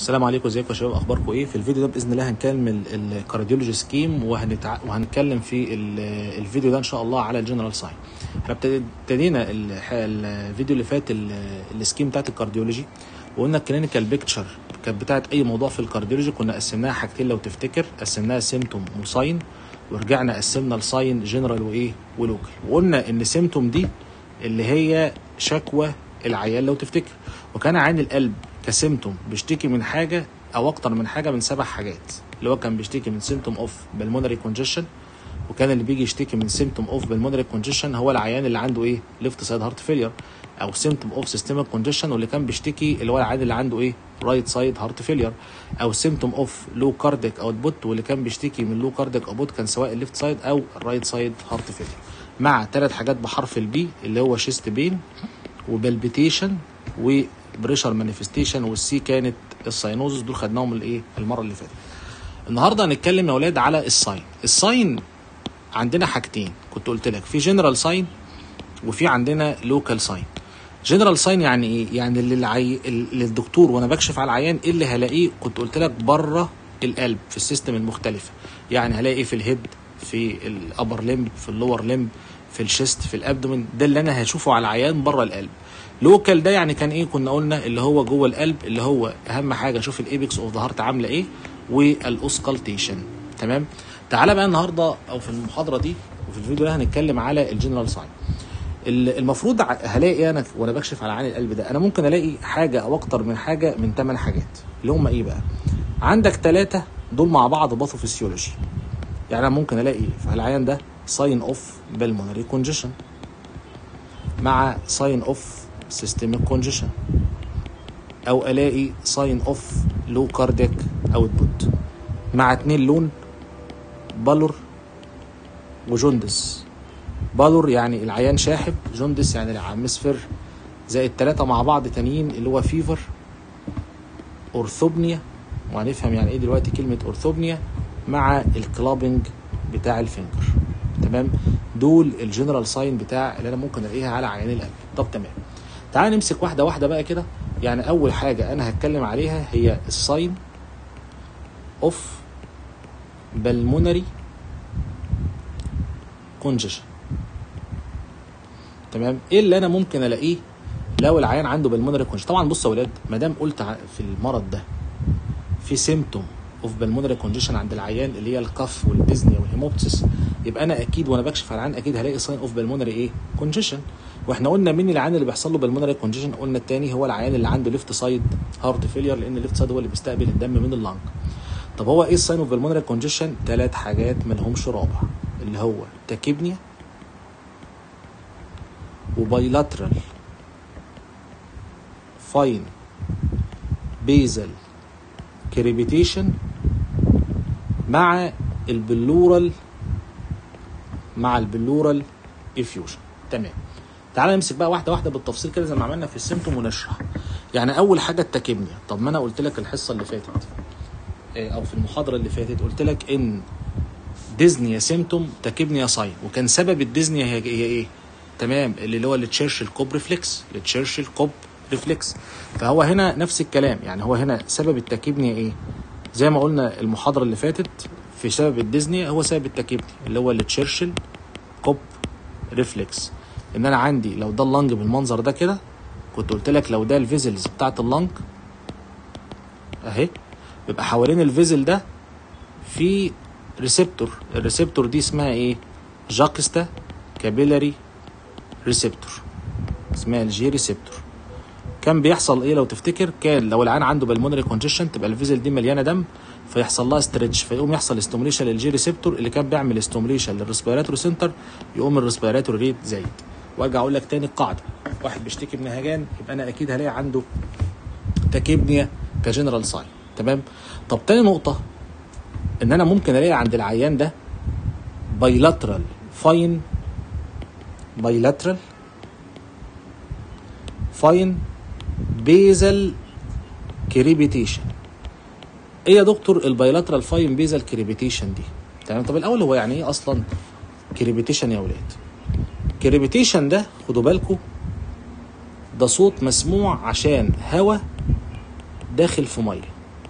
السلام عليكم ازيكم يا شباب اخباركم ايه في الفيديو ده باذن الله هنكمل الكارديولوجي سكيم وهنتع... وهنتكلم في ال... الفيديو ده ان شاء الله على الجنرال ساين احنا ابتدينا ال... الفيديو اللي فات ال... السكيم بتاعت الكارديولوجي وقلنا الكلينيكال بيكتشر كانت بتاعت اي موضوع في الكارديولوجي كنا قسمناها حاجتين لو تفتكر قسمناها سيمتوم وساين ورجعنا قسمنا الساين جنرال وايه ولوكال وقلنا ان سيمتوم دي اللي هي شكوى العيان لو تفتكر وكان عين القلب كسيمتوم بيشتكي من حاجه او اكتر من حاجه من سبع حاجات اللي هو كان بيشتكي من سيمتوم اوف بالمونري كونجيشن وكان اللي بيجي يشتكي من سيمتوم اوف بالمونري كونجيشن هو العيان اللي عنده ايه ليفت سايد هارت فيلير او سيمتوم اوف سيستميك كونجيشن واللي كان بيشتكي اللي هو العيان اللي عنده ايه رايت سايد هارت فيلير او سيمتوم اوف لو كارديك اوتبوت واللي كان بيشتكي من لو كارديك اوتبوت كان سواء الليفت سايد او الرايت سايد هارت فيلير مع ثلاث حاجات بحرف البي اللي هو شيست بين وبلبيتيشن وبريشر مانيفستيشن والسي كانت الساينوزس دول خدناهم الايه المره اللي فاتت النهارده هنتكلم يا اولاد على الساين الساين عندنا حاجتين كنت قلت لك في جنرال ساين وفي عندنا لوكال ساين جنرال ساين يعني ايه يعني اللي العي... اللي الدكتور وانا بكشف على العيان ايه اللي هلاقيه كنت قلت لك بره القلب في السيستم المختلفه يعني هلاقي ايه في الهيد في الابر لمب في اللور لمب في الشيست في الابدومين ده اللي انا هشوفه على العيان بره القلب لوكال ده يعني كان ايه كنا قلنا اللي هو جوه القلب اللي هو اهم حاجه اشوف الايبكس اوف ذا هارت عامله ايه والاوسكالتيشن تمام تعالى بقى النهارده او في المحاضره دي وفي الفيديو ده هنتكلم على الجنرال ساين المفروض هلاقي انا وانا بكشف على عين القلب ده انا ممكن الاقي حاجه او اكتر من حاجه من ثمان حاجات اللي هم ايه بقى عندك ثلاثه دول مع بعض باثوفيسيولوجي يعني انا ممكن الاقي في العيان ده ساين اوف بالمونري كونجيشن مع ساين اوف سيستميك كونجيشن او الاقي ساين اوف لو كاردياك اوتبوت مع اتنين لون بالور وجوندس بالور يعني العيان شاحب جوندس يعني العمسفر زائد ثلاثة مع بعض تانيين اللي هو فيفر اورثوبنيا وهنفهم يعني ايه دلوقتي كلمة اورثوبنيا مع الكلابنج بتاع الفينجر تمام دول الجنرال ساين بتاع اللي انا ممكن الاقيها على عيان القلب طب تمام تعال نمسك واحده واحده بقى كده يعني اول حاجه انا هتكلم عليها هي الساين اوف بالمونري كونجيشن تمام ايه اللي انا ممكن الاقيه لو العيان عنده بالمونري كونجيشن طبعا بصوا يا ولاد ما دام قلت في المرض ده في سيمتوم اوف بالمونري كونجيشن عند العيان اللي هي الكف والديزنيا والهيموبتسس يبقى انا اكيد وانا بكشف على العيان اكيد هلاقي ساين اوف بالمونري ايه كونجيشن واحنا قلنا مين العيان اللي بيحصل له بالمونري كونجيشن قلنا الثاني هو العيان اللي عنده ليفت سايد هارت فيلير لان الليفت سايد هو اللي بيستقبل الدم من اللنج طب هو ايه الساين اوف بالمونري كونجيشن ثلاث حاجات ما لهمش رابع اللي هو تاكيبنيا وبايلاترال فاين بيزل كريبيتيشن مع البلورال مع البلورال افيوجن تمام تعال نمسك بقى واحده واحده بالتفصيل كده زي ما عملنا في السيمتوم ونشرح يعني اول حاجه التاكيبنيا طب ما انا قلت لك الحصه اللي فاتت او في المحاضره اللي فاتت قلت لك ان ديزنيا سيمتوم تاكيبنيا ساين وكان سبب الديزنيا هي, هي ايه تمام اللي هو التشيرشل كوب ريفلكس التشيرشل كوب ريفلكس فهو هنا نفس الكلام يعني هو هنا سبب التاكيبنيا ايه زي ما قلنا المحاضره اللي فاتت في سبب الديزنيا هو سبب التاكيبنيا اللي هو التشيرشل كوب ريفلكس ان انا عندي لو ده اللنج بالمنظر ده كده كنت قلت لك لو ده الفيزلز بتاعت اللنج اهي بيبقى حوالين الفيزل ده في ريسبتور الريسبتور دي اسمها ايه جاكستا كابيلاري ريسبتور اسمها الجي ريسبتور كان بيحصل ايه لو تفتكر كان لو العيان عنده بالمونري كونجيشن تبقى الفيزل دي مليانه دم فيحصل لها ستريتش فيقوم يحصل استوميليشن للجي ريسبتور اللي كان بيعمل استوميليشن للريسبيراتوري سنتر يقوم الريسبيراتوري ريت زايد وارجع اقول لك تاني القاعده واحد بيشتكي من هجان يبقى انا اكيد هلاقي عنده تاكيبنيا كجنرال ساين تمام طب تاني نقطه ان انا ممكن الاقي عند العيان ده بايلاترال فاين بايلاترال فاين بيزل كريبيتيشن ايه يا دكتور البايلاترال فاين بيزل كريبيتيشن دي تمام طب الاول هو يعني ايه اصلا كريبيتيشن يا ولاد كريبيتيشن ده خدوا بالكم ده صوت مسموع عشان هوا داخل في ميه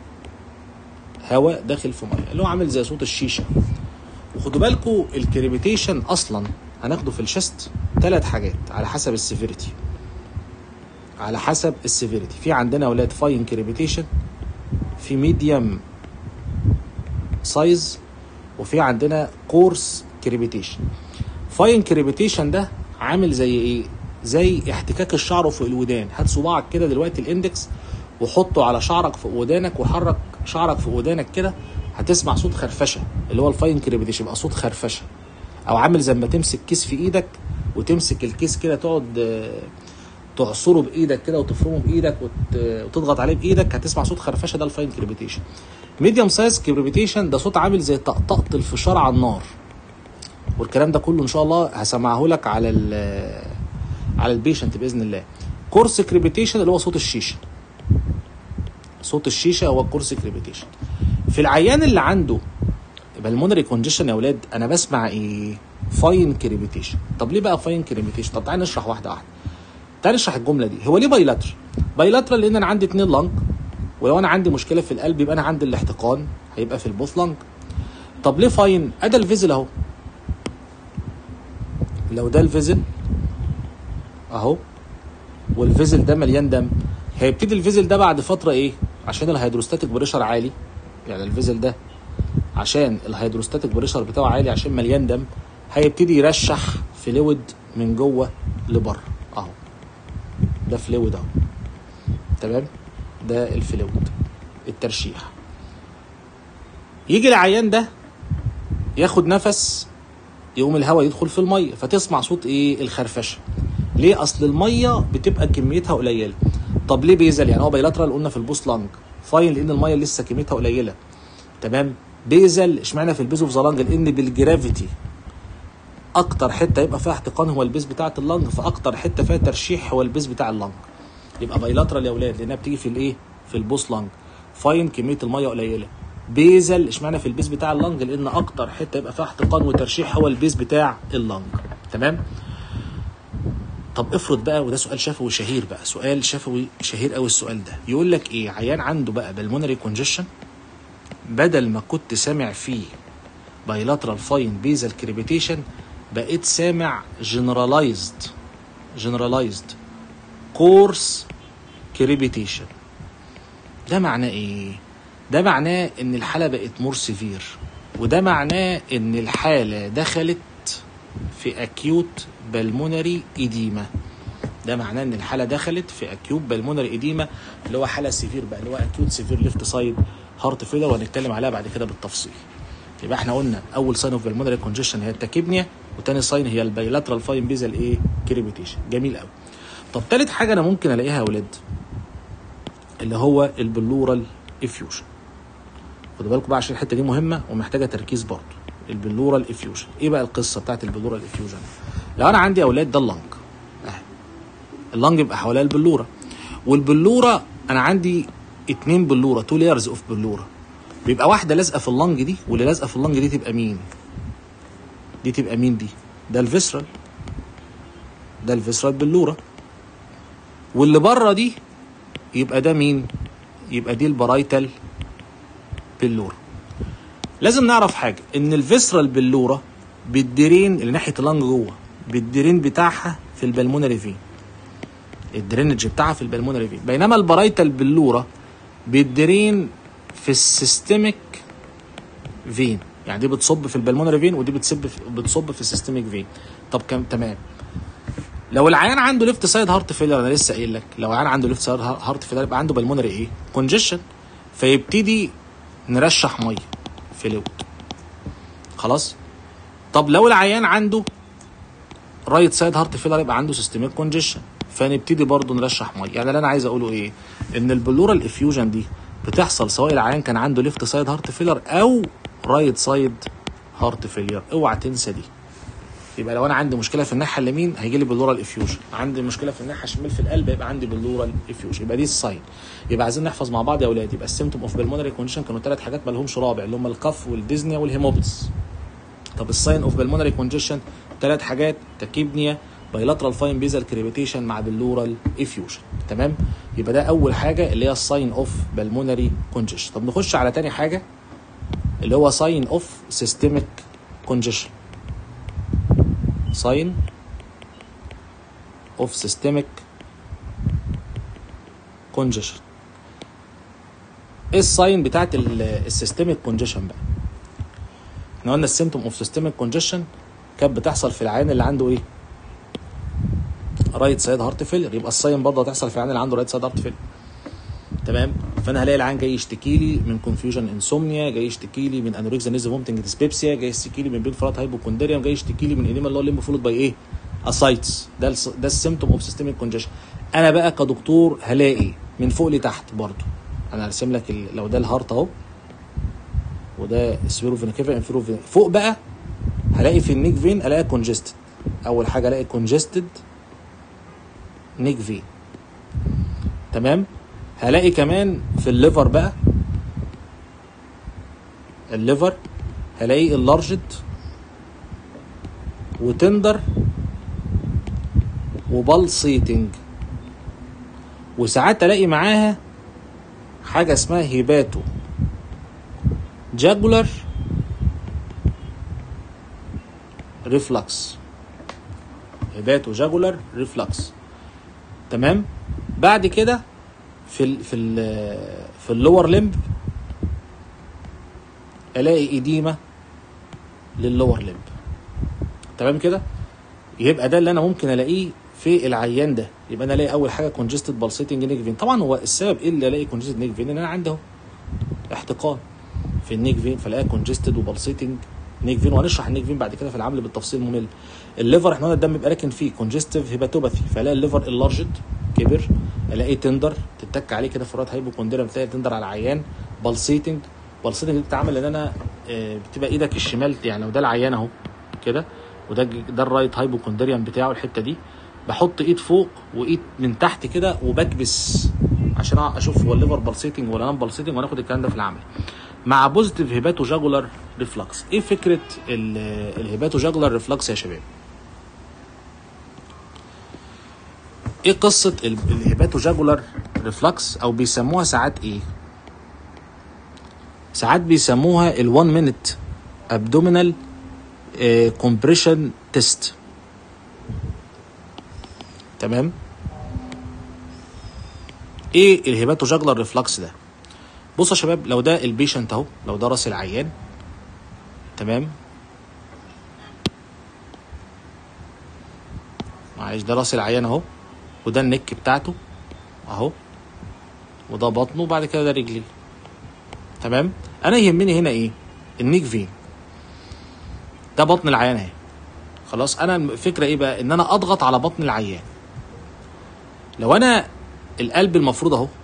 هواء داخل في ميه اللي هو عامل زي صوت الشيشه وخدوا بالكم الكريبيتيشن اصلا هناخده في الشست ثلاث حاجات على حسب السيفيريتي على حسب السيفيريتي في عندنا اولاد فاين كريبيتيشن في ميديوم سايز وفي عندنا كورس كريبيتيشن فاين كريبيتيشن ده عامل زي ايه زي احتكاك الشعر في الودان هات صباعك كده دلوقتي الاندكس وحطه على شعرك في ودانك وحرك شعرك في ودانك كده هتسمع صوت خرفشه اللي هو الفاين كريبيتيشن يبقى صوت خرفشه او عامل زي ما تمسك كيس في ايدك وتمسك الكيس كده تقعد آه، تعصره بايدك كده وتفرمه بايدك وت- وتضغط عليه بايدك هتسمع صوت خرفشه ده الفاين كريبيتيشن ميديوم سايز كريبيتيشن ده صوت عامل زي طقطقه الفشار على النار والكلام ده كله ان شاء الله هسمعه لك على ال على البيشنت باذن الله كورس كريبيتيشن اللي هو صوت الشيشه صوت الشيشه هو الكورس كريبيتيشن في العيان اللي عنده بالمونري كونجيشن يا اولاد انا بسمع ايه فاين كريبيتيشن طب ليه بقى فاين كريبيتيشن طب تعالى نشرح واحده واحده تعالى نشرح الجمله دي هو ليه بايلاترال بايلاترال لان انا عندي اتنين لنج ولو انا عندي مشكله في القلب يبقى انا عندي الاحتقان هيبقى في البوث لنج طب ليه فاين ادي الفيزل اهو لو ده الفيزل اهو والفيزل ده مليان دم هيبتدي الفيزل ده بعد فتره ايه عشان الهيدروستاتيك بريشر عالي يعني الفيزل ده عشان الهيدروستاتيك بريشر بتاعه عالي عشان مليان دم هيبتدي يرشح فلويد من جوه لبره اهو ده فلويد اهو تمام ده الفلويد الترشيح يجي العيان ده ياخد نفس يقوم الهواء يدخل في الميه فتسمع صوت ايه الخرفشه ليه اصل الميه بتبقى كميتها قليله طب ليه بيزل يعني هو بايلاترال قلنا في البوست لانج فاين لان الميه لسه كميتها قليله تمام بيزل اشمعنى في البيز اوف ذا لانج لان بالجرافيتي اكتر حته يبقى فيها احتقان هو البيز بتاعه اللنج فاكتر حته فيها ترشيح هو البيز بتاع اللنج يبقى بايلاترال يا اولاد لانها بتيجي في الايه في البوست لانج فاين كميه الميه قليله بيزل اشمعنى في البيز بتاع اللنج لان اكتر حته يبقى فيها احتقان وترشيح هو البيز بتاع اللنج تمام طب افرض بقى وده سؤال شفوي شهير بقى سؤال شفوي شهير قوي السؤال ده يقول لك ايه عيان عنده بقى بالمونري كونجيشن بدل ما كنت سامع فيه بايلاترال فاين بيزل كريبيتيشن بقيت سامع جنرالايزد جنرالايزد كورس كريبيتيشن ده معناه ايه ده معناه ان الحاله بقت مور سيفير وده معناه ان الحاله دخلت في اكيوت بالمونري ايديما ده معناه ان الحاله دخلت في اكيوت بالمونري ايديما اللي هو حاله سيفير بقى اللي هو اكيوت سيفير ليفت سايد هارت فيلر وهنتكلم عليها بعد كده بالتفصيل يبقى احنا قلنا اول ساين اوف بالمونري كونجيشن هي التاكيبنيا وتاني ساين هي البايلاترال فاين بيزل ايه كريبيتيشن جميل قوي طب تالت حاجه انا ممكن الاقيها يا اولاد اللي هو البلورال افيوجن خدوا بالكم بقى عشان الحته دي مهمه ومحتاجه تركيز برضه البلورال افيوجن ايه بقى القصه بتاعت البلورال افيوجن لو انا عندي اولاد ده اللنج اهي اللنج يبقى حواليها البلوره والبلوره انا عندي اتنين بلوره تو لايرز اوف بلوره بيبقى واحده لازقه في اللنج دي واللي لازقه في اللنج دي تبقى مين دي تبقى مين دي ده الفيسرال ده الفيسرال بلوره واللي بره دي يبقى ده مين يبقى دي البرايتال بلوره لازم نعرف حاجه ان الفيسرال بلوره بالدرين اللي ناحيه اللنج جوه بالدرين بتاعها في البلمونري فين الدرينج بتاعها في البلمونري فين بينما البرايتال بلوره بالدرين في السيستميك فين يعني دي بتصب في البلمونري فين ودي بتصب في بتصب في السيستميك فين طب كم تمام لو العيان عنده ليفت سايد هارت فيلر انا لسه قايل لك لو العيان عنده ليفت سايد هارت فيلر يبقى عنده بالمونري ايه كونجيشن فيبتدي نرشح ميه فلويد خلاص طب لو العيان عنده رايت سايد هارت فيلر يبقى عنده سيستميك كونجيشن فنبتدي برضه نرشح ميه يعني اللي انا عايز اقوله ايه ان البلورال افيوجن دي بتحصل سواء العيان كان عنده ليفت سايد هارت فيلر او رايت سايد هارت فيلير اوعى تنسى دي يبقى لو انا عندي مشكله في الناحيه اليمين هيجي لي بلورال افيوجن عندي مشكله في الناحيه الشمال في القلب يبقى عندي بلورال افيوجن يبقى دي الساين يبقى عايزين نحفظ مع بعض يا اولاد يبقى السيمتوم اوف بالمونري كونديشن كانوا ثلاث حاجات ما لهمش رابع اللي هم الكف والديزنيا والهيموبلس طب الساين اوف بالمونري كونجيشن ثلاث حاجات تكيبنيا بايلاترال فاين بيزل كريبيتيشن مع بلورال افيوجن تمام يبقى ده اول حاجه اللي هي الساين اوف بالمونري كونجيشن طب نخش على تاني حاجه اللي هو ساين اوف سيستميك كونجيشن ساين اوف سيستميك كونجيشن ايه الساين بتاعت السيستميك كونجيشن بقى احنا قلنا السيمتوم اوف سيستميك كونجيشن كانت بتحصل في العيان اللي عنده ايه رايت سايد هارت فيلر يبقى الساين برضه هتحصل في العيان اللي عنده رايت سايد هارت فيلر تمام فانا هلاقي العيان جاي يشتكي لي من كونفيوجن انسومنيا جاي يشتكي لي من انوركسيا نيزو فومتنج ديسبيبسيا جاي يشتكي لي من بين فرات هايبوكوندريوم جاي يشتكي لي من انيما اللي هو الليمب فولود باي ايه اسايتس ده الس- ده السيمتوم اوف سيستميك كونجيشن انا بقى كدكتور هلاقي من فوق لتحت برضه انا هرسم لك ال- لو ده الهارت اهو وده سبيرو فينا كيفا انفيرو فينا فوق بقى هلاقي في النيك فين الاقي كونجستد اول حاجه الاقي كونجستد نيك فين تمام هلاقي كمان في الليفر بقى الليفر هلاقي اللارجد وتندر وبلسيتنج وساعات الاقي معاها حاجه اسمها هيباتو جاجولار ريفلكس هيباتو جاجولار ريفلكس تمام بعد كده في ال في ال في اللور لمب الاقي ايديما لللور لمب تمام كده يبقى ده اللي انا ممكن الاقيه في العيان ده يبقى انا الاقي اول حاجه كونجستد بالسيتنج نيك فين طبعا هو السبب ايه اللي الاقي كونجستد نيك فين ان انا عندي اهو احتقان في النيك فين فلاقيها كونجستد وبالسيتنج نيك فين وهنشرح النيك فين بعد كده في العمل بالتفصيل ممل الليفر احنا قلنا الدم بيبقى راكن فيه كونجستيف هيباتوباثي فلاقي الليفر اللارجد كبر الاقي تندر تتك عليه كده فرات هايبوكوندريا بتلاقي تندر على العيان بالسيتنج بالسيتنج دي بتتعمل ان انا آه، بتبقى ايدك الشمال يعني لو ده العيان اهو كده وده ج- ده الرايت هايبوكوندريان بتاعه الحته دي بحط ايد فوق وايد من تحت كده وبكبس عشان اشوف هو الليفر بالسيتنج ولا نان بالسيتنج وناخد الكلام ده في العمل مع بوزيتيف هيباتو جاجولار ريفلكس ايه فكره ال- الهيباتو جاجولار ريفلكس يا شباب ايه قصه ال- الهيباتو جاجولار ريفلكس او بيسموها ساعات ايه ساعات بيسموها ال1 مينيت ابدومينال كومبريشن تيست تمام ايه الهيباتو جاجولار ريفلكس ده بصوا يا شباب لو ده البيشنت اهو لو ده راس العيان تمام معلش ده راس العيان اهو وده النك بتاعته اهو وده بطنه وبعد كده ده رجليه تمام انا يهمني هنا ايه النيك فين ده بطن العيان اهي خلاص انا الفكره ايه بقى ان انا اضغط على بطن العيان لو انا القلب المفروض اهو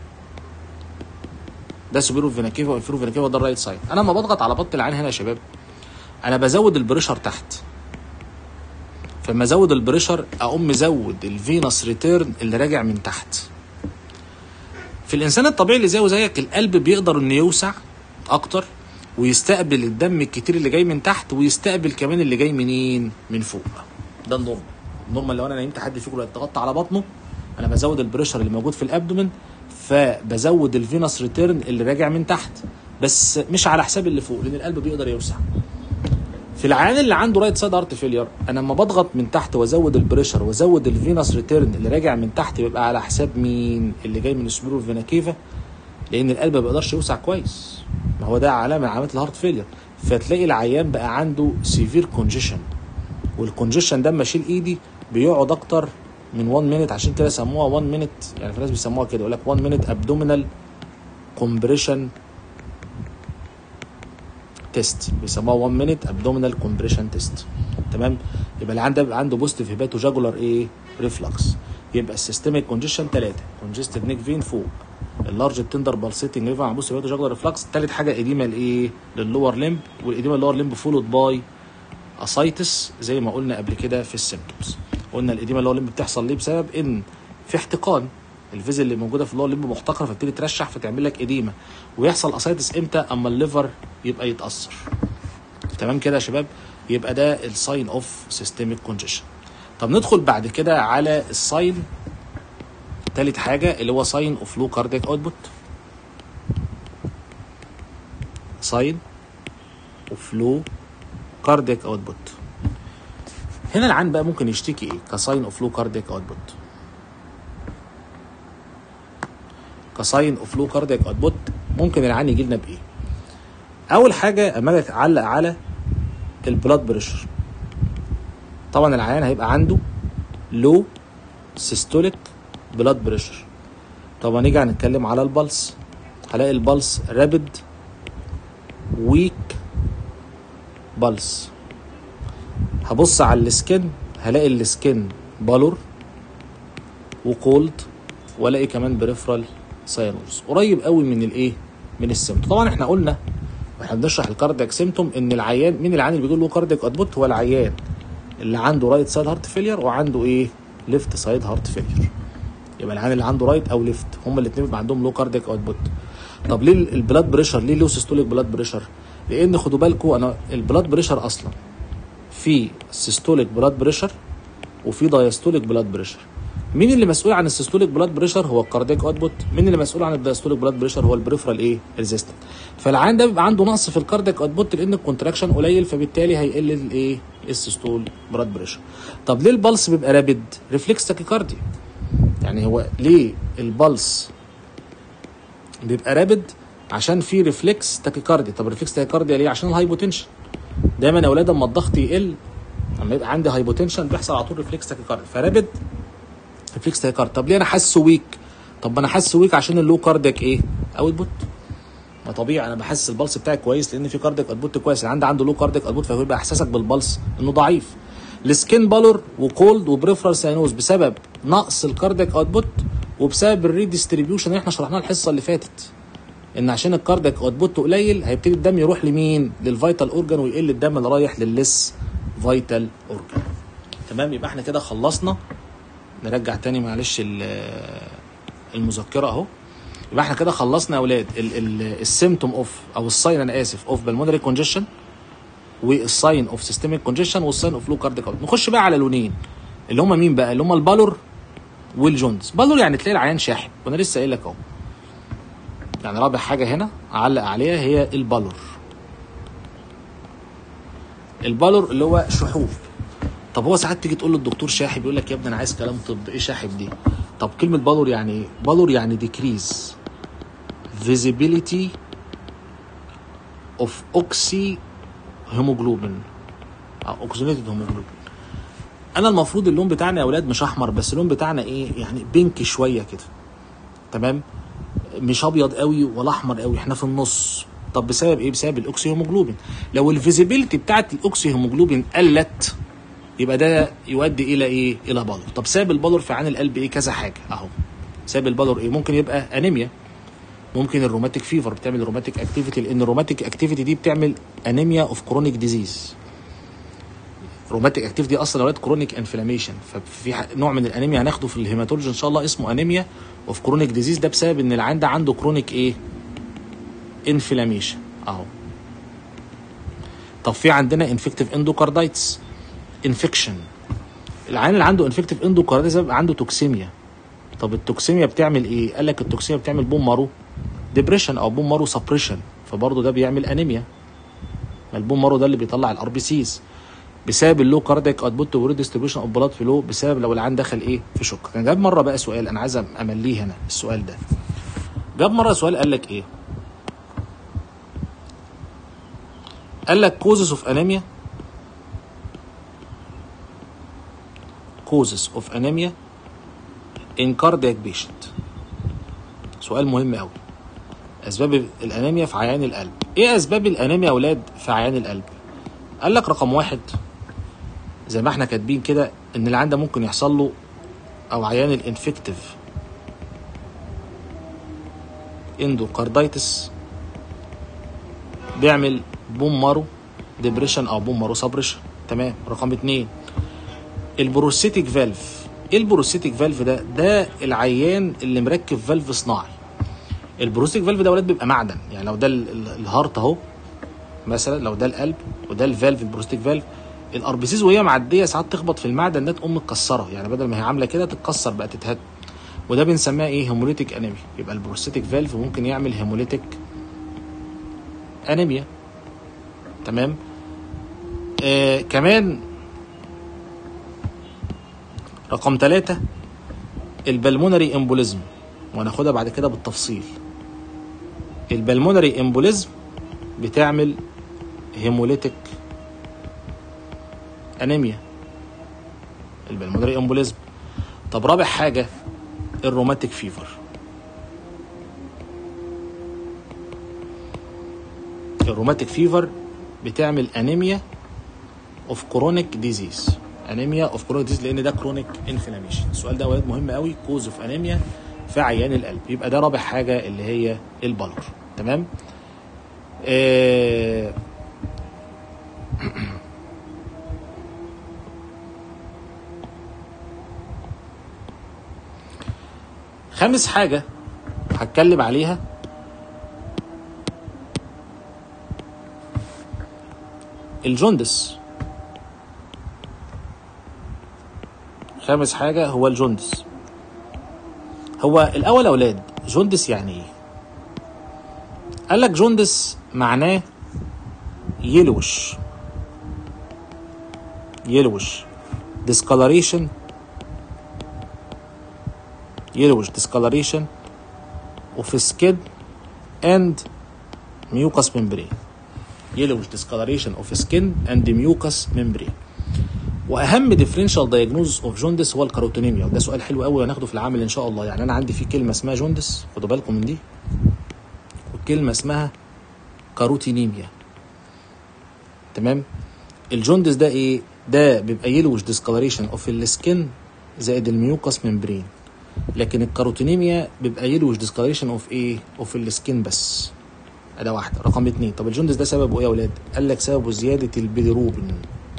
ده سوبيرو فيناكيفا والفيرو فيناكيفا ده الرايت سايد انا لما بضغط على بطن العين هنا يا شباب انا بزود البريشر تحت فلما ازود البريشر اقوم مزود الفينس ريتيرن اللي راجع من تحت في الانسان الطبيعي اللي زيه وزيك القلب بيقدر انه يوسع اكتر ويستقبل الدم الكتير اللي جاي من تحت ويستقبل كمان اللي جاي منين من فوق ده النورمال النورمال لو انا نايمت حد فيكم لو اتغطى على بطنه انا بزود البريشر اللي موجود في الابدومن فبزود الفينس ريتيرن اللي راجع من تحت بس مش على حساب اللي فوق لان القلب بيقدر يوسع في العيان اللي عنده رايت سايد هارت فيلير انا لما بضغط من تحت وازود البريشر وازود الفينس ريتيرن اللي راجع من تحت بيبقى على حساب مين اللي جاي من السبيرو فينا كيفا لان القلب ما بيقدرش يوسع كويس ما هو ده علامه من علامات الهارت فيلير فتلاقي العيان بقى عنده سيفير كونجيشن والكونجيشن ده اما اشيل ايدي بيقعد اكتر من 1 مينت عشان كده سموها 1 مينت يعني في ناس بيسموها كده يقول لك 1 مينت ابدومينال كومبريشن تيست بيسموها 1 مينت ابدومينال كومبريشن تيست تمام يبقى اللي عنده عنده بوزيتيف هيباتو جاجولار ايه ريفلكس يبقى السيستميك كونجيشن 3 كونجستد نيك فين فوق اللارج تندر بالسيتنج ريفا مع بوزيتيف هيباتو جاجولار ريفلكس ثالث حاجه اديما لايه لللور ليمب والاديما اللور ليمب فولود باي اسايتس زي ما قلنا قبل كده في السيمبتومز قلنا الاديما اللور ليمب بتحصل ليه بسبب ان في احتقان الفيزل اللي موجوده في اللور ليمب محتقره فبتبتدي ترشح فتعمل لك اديما ويحصل اسايتس امتى اما الليفر يبقى يتاثر تمام كده يا شباب يبقى ده الساين اوف سيستميك كونجيشن طب ندخل بعد كده على الساين تالت حاجه اللي هو ساين اوف لو كاردياك اوتبوت ساين اوف لو كاردياك اوتبوت هنا العين بقى ممكن يشتكي ايه كساين اوف لو كاردياك اوتبوت كساين اوف لو كاردياك اوتبوت ممكن العين يجي لنا بايه اول حاجه اما اجي اعلق على البلاد بريشر طبعا العيان هيبقى عنده لو سيستوليك بلاد بريشر طبعا نيجي هنتكلم على البلس هلاقي البلس رابد ويك بلس هبص على السكن هلاقي السكن بالور وكولد والاقي كمان بريفرال ساينوز قريب قوي من الايه من السيمتوم طبعا احنا قلنا واحنا بنشرح الكاردياك سيمتوم ان العيان مين العيان اللي بيقول له كاردياك ادبوت هو العيان اللي عنده رايت سايد هارت فيلير وعنده ايه ليفت سايد هارت فيلير يبقى العيان اللي عنده رايت او ليفت هما الاثنين بيبقى عندهم لو كاردياك اوتبوت طب ليه البلاد بريشر ليه لو سيستوليك بلاد بريشر لان خدوا بالكم انا البلاد بريشر اصلا في سيستوليك بلاد بريشر وفي دايستوليك بلاد بريشر مين اللي مسؤول عن السيستوليك بلاد بريشر هو الكاردياك اوتبوت مين اللي مسؤول عن الدايستوليك بلاد بريشر هو البريفرال ايه ريزيستنت فالعيان ده بيبقى عنده نقص في الكاردياك اوتبوت لان الكونتراكشن قليل فبالتالي هيقل الايه السيستول بلاد بريشر طب ليه البلس بيبقى رابد ريفلكس تاكيكارديا يعني هو ليه البلس بيبقى رابد عشان في ريفلكس تاكيكارديا طب الريفلكس تاكيكارديا ليه عشان الهايبوتنشن دايما يا اولاد اما الضغط يقل لما يبقى عندي هايبوتنشن بيحصل على طول ريفلكس تاكيكارديا فرابد ريفلكس تاكيكارديا طب ليه انا حاسه ويك طب انا حاسه ويك عشان اللو كاردياك ايه اوتبوت ما طبيعي انا بحس البلس بتاعي كويس لان في كاردياك اوتبوت كويس اللي عندي عنده لو كاردياك اوتبوت فيبقى احساسك بالبلس انه ضعيف السكين بالور وكولد وبريفرال ساينوز بسبب نقص الكاردياك اوتبوت وبسبب الريديستريبيوشن اللي احنا شرحناه الحصه اللي فاتت ان عشان الكاردياك اوتبوت قليل هيبتدي الدم يروح لمين للفيتال اورجان ويقل الدم اللي رايح للليس فيتال اورجان تمام يبقى احنا كده خلصنا نرجع تاني معلش المذكره اهو يبقى احنا كده خلصنا يا اولاد السيمتوم اوف او الساين انا اسف اوف بالمونري كونجيشن والساين اوف سيستميك كونجيشن والساين اوف لو كارديك اوت نخش بقى على لونين اللي هم مين بقى اللي هم البالور والجوندس بالور يعني تلاقي العيان شاحب وانا لسه قايل لك اهو يعني رابع حاجه هنا اعلق عليها هي البالور البالور اللي هو شحوب طب هو ساعات تيجي تقول للدكتور شاحب يقول لك يا ابني انا عايز كلام طب ايه شاحب دي طب كلمه بالور يعني ايه بالور يعني ديكريز visibility of oxy هيموجلوبين او اوكسجينيتد هيموجلوبين انا المفروض اللون بتاعنا يا اولاد مش احمر بس اللون بتاعنا ايه يعني بينك شويه كده تمام مش ابيض قوي ولا احمر قوي احنا في النص طب بسبب ايه بسبب الاوكسي هيموجلوبين لو الفيزيبيليتي بتاعت الاوكسي هيموجلوبين قلت يبقى ده يؤدي الى ايه الى بالور طب سبب البالور في عين القلب ايه كذا حاجه اهو سبب البالور ايه ممكن يبقى انيميا ممكن الروماتيك فيفر بتعمل روماتيك اكتيفيتي لان الروماتيك اكتيفيتي دي بتعمل انيميا اوف كرونيك ديزيز روماتيك اكتيفيتي اصلا اولاد كرونيك انفلاميشن ففي نوع من الانيميا هناخده في الهيماتولوجي ان شاء الله اسمه انيميا اوف كرونيك ديزيز ده بسبب ان العيان ده عنده كرونيك ايه انفلاميشن اهو طب في عندنا انفكتيف اندوكاردايتس انفكشن العيان اللي عنده انفكتيف اندوكاردايتس بيبقى عنده توكسيميا طب التوكسيميا بتعمل ايه قال لك التوكسيميا بتعمل بوم مارو ديبريشن او بوم مارو سبريشن فبرضه ده بيعمل انيميا البوم مارو ده اللي بيطلع الار بي سيز بسبب اللو كاردياك اوتبوت وريديستريبيوشن اوف بلاد فلو بسبب لو العيان دخل ايه في شوك كان جاب مره بقى سؤال انا عايز امليه هنا السؤال ده جاب مره سؤال قال لك ايه قال لك كوزز اوف انيميا كوزز اوف انيميا ان كاردياك بيشنت سؤال مهم قوي اسباب الانيميا في عيان القلب ايه اسباب الانيميا يا اولاد في عيان القلب قال لك رقم واحد زي ما احنا كاتبين كده ان العيان ده ممكن يحصل له او عيان الانفكتيف اندوكاردايتس بيعمل بوم مارو ديبريشن او بوم مارو سبريشن تمام رقم اتنين البروستيتيك فالف ايه البروستيتيك فالف ده ده العيان اللي مركب فالف صناعي البروستيتيك فالف ده ولاد بيبقى معدن يعني لو ده الهارت اهو مثلا لو ده القلب وده الفالف البروستيك فالف الاربيسيز وهي معديه ساعات تخبط في المعدن ده تقوم متكسره يعني بدل ما هي عامله كده تتكسر بقى تتهد وده بنسميها ايه هيموليتيك انيميا يبقى البروستيتيك فالف ممكن يعمل هيموليتيك انيميا تمام آه كمان رقم ثلاثة البلمونري امبوليزم وهناخدها بعد كده بالتفصيل البلمونري امبوليزم بتعمل هيموليتيك انيميا البلمونري امبوليزم طب رابع حاجة الروماتيك فيفر الروماتيك فيفر بتعمل انيميا اوف كرونيك ديزيز انيميا اوف كرونيك ديزيز لان ده كرونيك انفلاميشن السؤال ده يا ولاد مهم قوي كوز اوف انيميا في عيان القلب يبقى ده رابع حاجه اللي هي البلور تمام آه خامس حاجه هتكلم عليها الجوندس خامس حاجة هو الجوندس هو الأول يا أولاد جوندس يعني إيه؟ قال لك جوندس معناه يلوش يلوش discoloration يلوش discoloration of skin and mucous membrane yellowish discoloration of skin and mucous membrane واهم ديفرنشال دايجنوز اوف جوندس هو الكاروتونيميا وده سؤال حلو قوي هناخده في العمل ان شاء الله يعني انا عندي في كلمه اسمها جوندس خدوا بالكم من دي وكلمه اسمها كاروتينيميا تمام الجوندس ده ايه ده بيبقى يلوش ديسكولاريشن اوف السكن زائد الميوكس ممبرين لكن الكاروتينيميا بيبقى يلوش ديسكولاريشن اوف ايه اوف السكن بس اداه واحده رقم اتنين طب الجوندس ده سببه ايه يا اولاد قال لك سببه زياده البيليروبين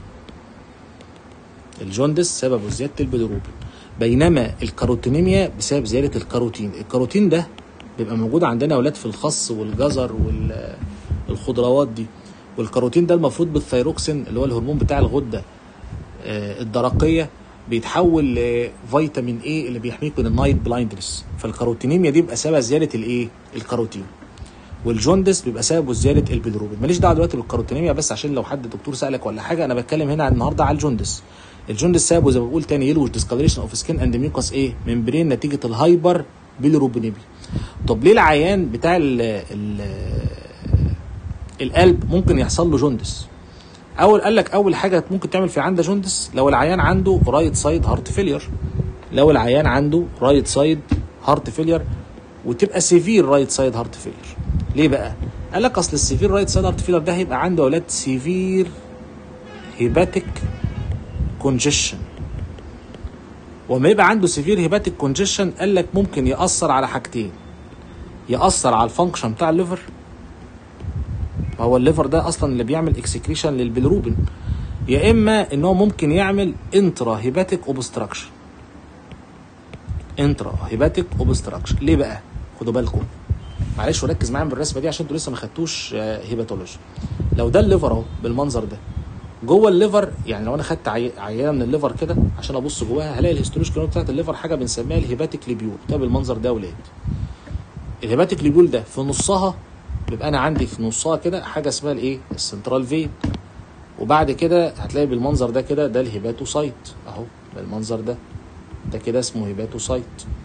الجوندس سببه زياده البيليروبين بينما الكاروتينيميا بسبب زياده الكاروتين الكاروتين ده بيبقى موجود عندنا يا اولاد في الخس والجزر والخضروات دي والكاروتين ده المفروض بالثيروكسين اللي هو الهرمون بتاع الغده آه، الدرقيه بيتحول لفيتامين ايه اللي بيحميك من النايت بلايندنس فالكاروتينيميا دي بيبقى سبب زياده الايه الكاروتين والجوندس بيبقى سببه زياده البيلروبين ماليش دعوه دلوقتي بالكاروتينيميا بس عشان لو حد دكتور سالك ولا حاجه انا بتكلم هنا النهارده على الجوندس الجوندس سببه زي ما بقول تاني يلوش ديسكولريشن اوف سكين اند ميوكس ايه ممبرين نتيجه الهايبر بيلروبينيميا طب ليه العيان بتاع ال ال القلب ممكن يحصل له جوندس اول قال لك اول حاجه ممكن تعمل في عنده جوندس لو العيان عنده رايت سايد هارت فيلير لو العيان عنده رايت سايد هارت فيلير وتبقى سيفير رايت سايد هارت فيلير ليه بقى قال لك اصل السيفير رايت سايد هارت فيلير ده هيبقى عنده اولاد سيفير هيباتيك كونجيشن وما يبقى عنده سيفير هيباتيك كونجيشن قال لك ممكن ياثر على حاجتين ياثر على الفانكشن بتاع الليفر ما هو الليفر ده اصلا اللي بيعمل اكسكريشن للبيلروبين يا اما ان هو ممكن يعمل انترا هيباتيك اوبستراكشن انترا هيباتيك اوبستراكشن ليه بقى خدوا بالكم معلش وركز معايا بالرسمه دي عشان انتوا لسه ما خدتوش هيباتولوجي لو ده الليفر اهو بالمنظر ده جوه الليفر يعني لو انا خدت عي... عينه من الليفر كده عشان ابص جواها هلاقي الهيستولوجي بتاعت الليفر حاجه بنسميها الهيباتيك ليبيول ده بالمنظر ده يا ولاد الهيباتيك ليبيول ده في نصها بيبقى انا عندي في نصها كده حاجه اسمها الايه السنترال فين وبعد كده هتلاقي بالمنظر ده كده ده الهيباتوسايت اهو بالمنظر ده ده كده اسمه هيباتوسايت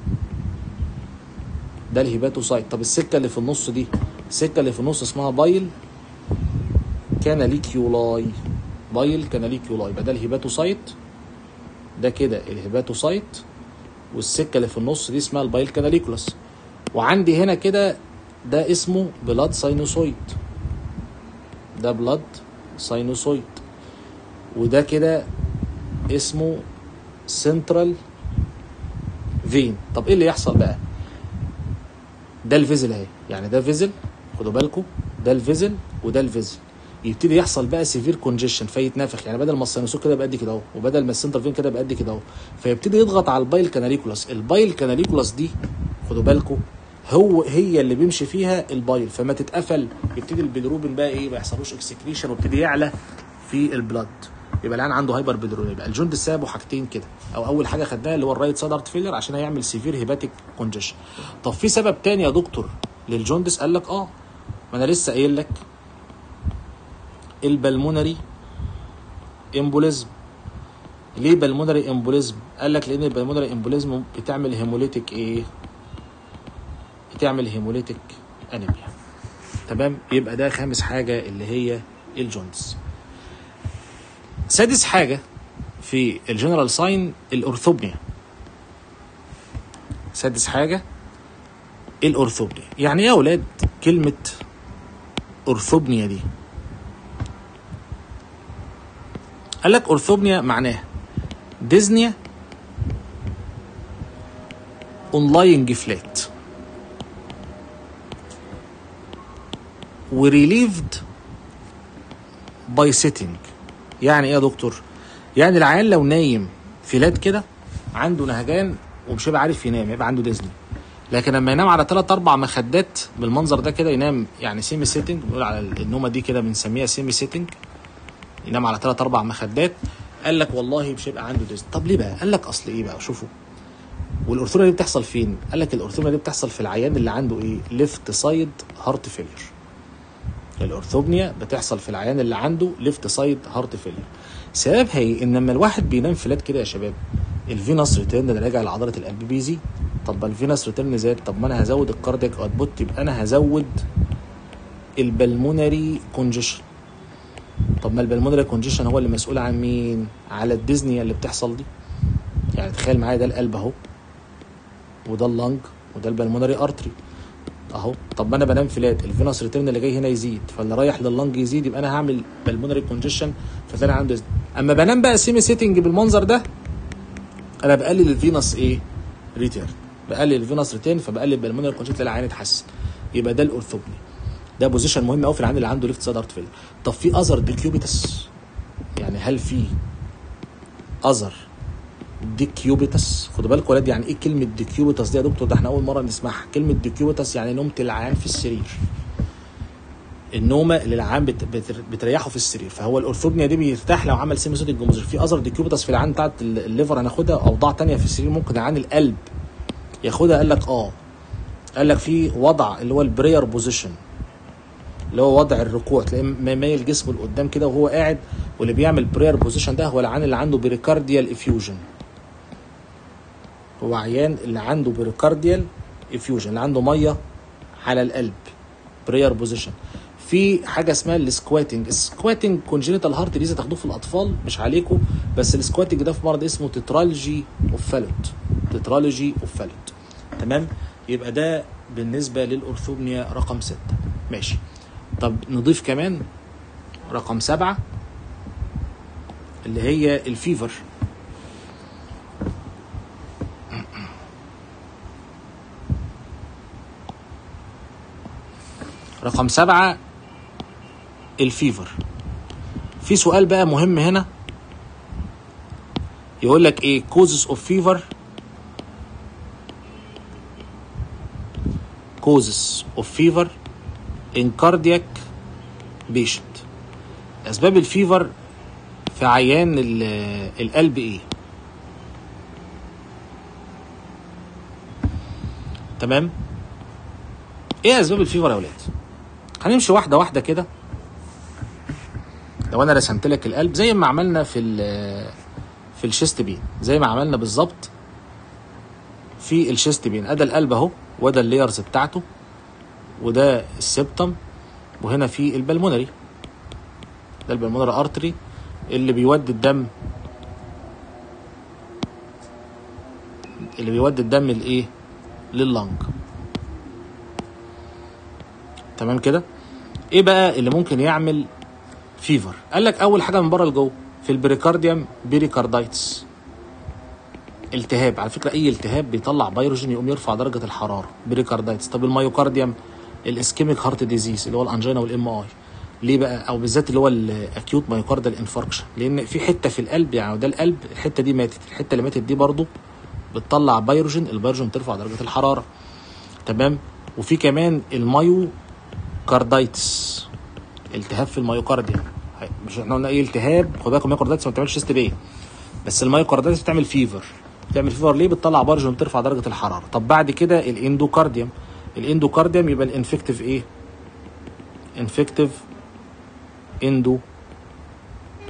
ده الهيباتوسايت طب السكه اللي في النص دي السكه اللي في النص اسمها بايل كاناليكيولاي بايل كاناليكيولاي يبقى ده الهيباتوسايت ده كده الهيباتوسايت والسكه اللي في النص دي اسمها البايل كاناليكولاس وعندي هنا كده ده اسمه بلاد ساينوسويد ده بلاد ساينوسويد وده كده اسمه سنترال فين طب ايه اللي يحصل بقى ده الفيزل اهي يعني ده فيزل خدوا بالكم ده الفيزل وده الفيزل يبتدي يحصل بقى سيفير كونجيشن فيتنفخ يعني بدل ما السينوسويد كده يبقى قد كده اهو وبدل ما السنترال فين كده يبقى قد كده اهو فيبتدي يضغط على البايل كاناليكولاس البايل كاناليكولاس دي خدوا بالكم هو هي اللي بيمشي فيها البايل فما تتقفل يبتدي البيلروبين بقى ايه ما يحصلوش اكسكريشن ويبتدي يعلى في البلاد يبقى العيان عنده هايبر بيلروبين يبقى الجوندس سببه حاجتين كده او اول حاجه خدناها اللي هو الرايت سايد هارت فيلر عشان هيعمل سيفير هيباتيك كونجيشن طب في سبب تاني يا دكتور للجوندس قال لك اه ما انا لسه قايل لك البلمونري امبوليزم ليه بالمونري امبوليزم قال لك لان البلمونري امبوليزم بتعمل هيموليتيك ايه بتعمل هيموليتيك انيميا تمام يبقى ده خامس حاجه اللي هي الجوندس سادس حاجه في الجنرال ساين الاورثوبنيا سادس حاجه الاورثوبنيا يعني ايه يا اولاد كلمه اورثوبنيا دي قال لك اورثوبنيا معناها ديزنيا اونلاين فلات وريليفد باي سيتنج يعني ايه يا دكتور يعني العيان لو نايم فلات كده عنده نهجان ومش هيبقى عارف ينام يبقى عنده ديزني لكن لما ينام على ثلاث اربع مخدات بالمنظر ده كده ينام يعني سيمي سيتنج بنقول على النومه دي كده بنسميها سيمي سيتنج ينام على ثلاث اربع مخدات قال لك والله مش هيبقى عنده ديزني طب ليه بقى قال لك اصل ايه بقى شوفوا والاورثوميا دي بتحصل فين قال لك الاورثوميا دي بتحصل في العيان اللي عنده ايه ليفت سايد هارت فيلير الاورثوبنيا بتحصل في العيان اللي عنده ليفت سايد هارت فيلير سببها ايه ان لما الواحد بينام فلات كده يا شباب الفينس ريتيرن اللي راجع لعضله القلب بيزيد طب ما الفينس ريتيرن زاد طب ما انا هزود الكاردياك اوتبوت يبقى انا هزود البلمونري كونجيشن طب ما البلمونري كونجيشن هو اللي مسؤول عن مين على الديزنيا اللي بتحصل دي يعني تخيل معايا ده القلب اهو وده اللنج وده البلمونري ارتري اهو طب ما انا بنام فلات الفينوس ريتيرن اللي جاي هنا يزيد فاللي رايح لللنج يزيد يبقى انا هعمل بالمونري كونجيشن فطلع عنده إذن. اما بنام بقى سيمي سيتنج بالمنظر ده انا بقلل الفينوس ايه ريتيرن بقلل الفينوس ريتيرن فبقلل بالمونري كونجيشن تلاقي العين اتحسن يبقى ده الاورثوبني ده بوزيشن مهم قوي في العين اللي عنده ليفت سايد هارت فيلر طب في اذر ديكيوبيتس يعني هل في اذر ديكيوبيتس خدوا بالكم ولاد يعني ايه كلمه ديكيوبيتس دي يا دكتور ده احنا اول مره نسمعها كلمه ديكيوبيتس يعني نومه العيان في السرير النومه اللي العيان بت... بت... بتريحه في السرير فهو الاورثوبنيا دي بيرتاح لو عمل سيمي صوت الجمهور في اذر ديكيوبيتس في العيان بتاعت الليفر هناخدها اوضاع تانية في السرير ممكن عيان القلب ياخدها قال لك اه قال لك في وضع اللي هو البرير بوزيشن اللي هو وضع الركوع تلاقيه مايل جسمه لقدام كده وهو قاعد واللي بيعمل برير بوزيشن ده هو العيان اللي عنده بريكارديال افيوجن هو عيان اللي عنده بريكارديال افيوجن اللي عنده ميه على القلب برير بوزيشن في حاجه اسمها السكواتنج السكواتنج كونجينيتال هارت ديزيز تاخدوه في الاطفال مش عليكم بس السكواتنج ده في مرض اسمه تترالجي اوف فالوت تترالجي اوف فالوت تمام يبقى ده بالنسبه للاورثوبنيا رقم ستة ماشي طب نضيف كمان رقم سبعة اللي هي الفيفر رقم سبعة الفيفر في سؤال بقى مهم هنا يقول لك ايه causes of fever causes of fever in cardiac patient اسباب الفيفر في عيان ال- القلب ايه تمام ايه اسباب الفيفر يا ولاد هنمشي واحده واحده كده لو انا رسمت لك القلب زي ما عملنا في ال في الشيست بين زي ما عملنا بالظبط في الشيست بين ادي القلب اهو وده اللايرز بتاعته وده السبتم وهنا في البلمونري ده البلمونري ارتري اللي بيودي الدم اللي بيودي الدم لايه لللنج تمام كده ايه بقى اللي ممكن يعمل فيفر قال لك اول حاجه من بره لجوه في البريكارديوم بيريكاردايتس التهاب على فكره اي التهاب بيطلع بيروجين يقوم يرفع درجه الحراره بريكاردايتس طب الميوكارديوم الاسكيميك هارت ديزيز اللي هو الانجينا والام اي ليه بقى او بالذات اللي هو الاكيوت مايوكاردال انفاركشن لان في حته في القلب يعني ده القلب الحته دي ماتت الحته اللي ماتت دي برضو بتطلع بيروجين البيروجين بترفع درجه الحراره تمام وفي كمان المايو كاردايتس التهاب في الميوكارديوم مش احنا قلنا ايه التهاب خد بالك الميوكاردايتس ما بتعملش شيست بين بس الميوكاردايتس بتعمل فيفر بتعمل فيفر ليه بتطلع بارجن بترفع درجه الحراره طب بعد كده الاندوكارديوم الاندوكارديوم يبقى الانفكتيف ايه انفكتيف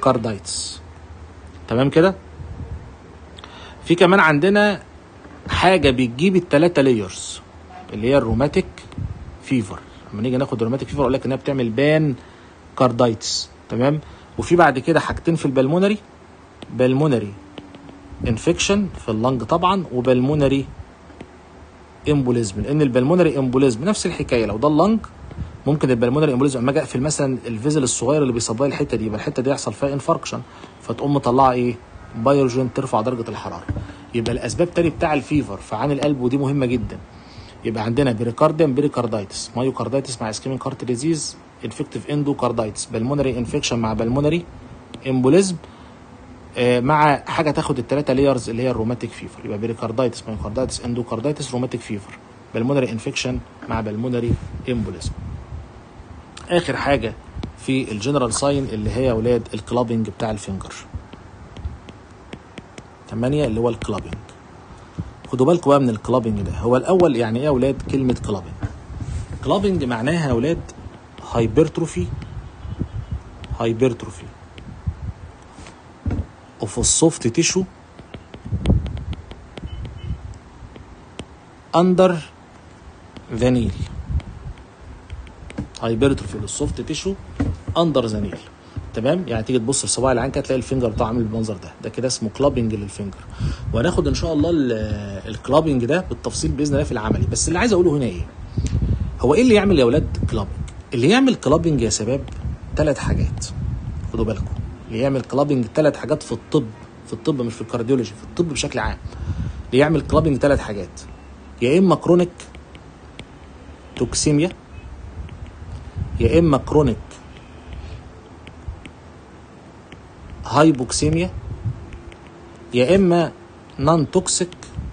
بريكاردايتس تمام كده في كمان عندنا حاجه بتجيب التلاتة لايرز اللي هي الروماتيك فيفر لما نيجي ناخد الروماتيك فيفر اقول لك انها بتعمل بان كاردايتس تمام وفي بعد كده حاجتين في البلمونري بالمونري انفكشن في اللنج طبعا وبالمونري امبوليزم لان البلمونري امبوليزم نفس الحكايه لو ده اللنج ممكن البلمونري امبوليزم اما اجي اقفل مثلا الفيزل الصغير اللي بيصبلي الحته دي يبقى الحته دي يحصل فيها انفاركشن فتقوم مطلعه ايه بايروجين ترفع درجه الحراره يبقى الاسباب تاني بتاع الفيفر فعن القلب ودي مهمه جدا يبقى عندنا بريكارديوم بريكاردايتس مايوكاردايتس مع اسكيمين كارت ديزيز انفكتيف اندوكاردايتس بالمونري انفكشن مع بالمونري امبوليزم آه، مع حاجه تاخد الثلاثه لايرز اللي هي الروماتيك فيفر يبقى بريكاردايتس مايوكاردايتس اندوكاردايتس روماتيك فيفر بالمونري انفكشن مع بالمونري امبوليزم اخر حاجه في الجنرال ساين اللي هي اولاد الكلابنج بتاع الفينجر 8 اللي هو الكلابنج خدوا بالكم بقى من الكلابنج ده هو الاول يعني ايه يا اولاد كلمه كلابنج كلابنج معناها يا اولاد هايبرتروفي هايبرتروفي اوف السوفت تيشو اندر ذا نيل هايبرتروفي للسوفت تيشو اندر ذا نيل تمام يعني تيجي تبص لصباع العين كده تلاقي الفينجر بتاعه عامل بالمنظر ده ده كده اسمه كلابنج للفينجر وهناخد ان شاء الله ال- الكلابنج ده بالتفصيل باذن الله في العملي بس اللي عايز اقوله هنا ايه هو ايه اللي يعمل يا اولاد كلابنج اللي يعمل كلابنج يا شباب ثلاث حاجات خدوا بالكم اللي يعمل كلابنج ثلاث حاجات في الطب في الطب مش في الكارديولوجي في الطب بشكل عام اللي يعمل كلابنج ثلاث حاجات يا اما كرونيك توكسيميا يا اما كرونيك هايبوكسيميا يا اما نون توكسيك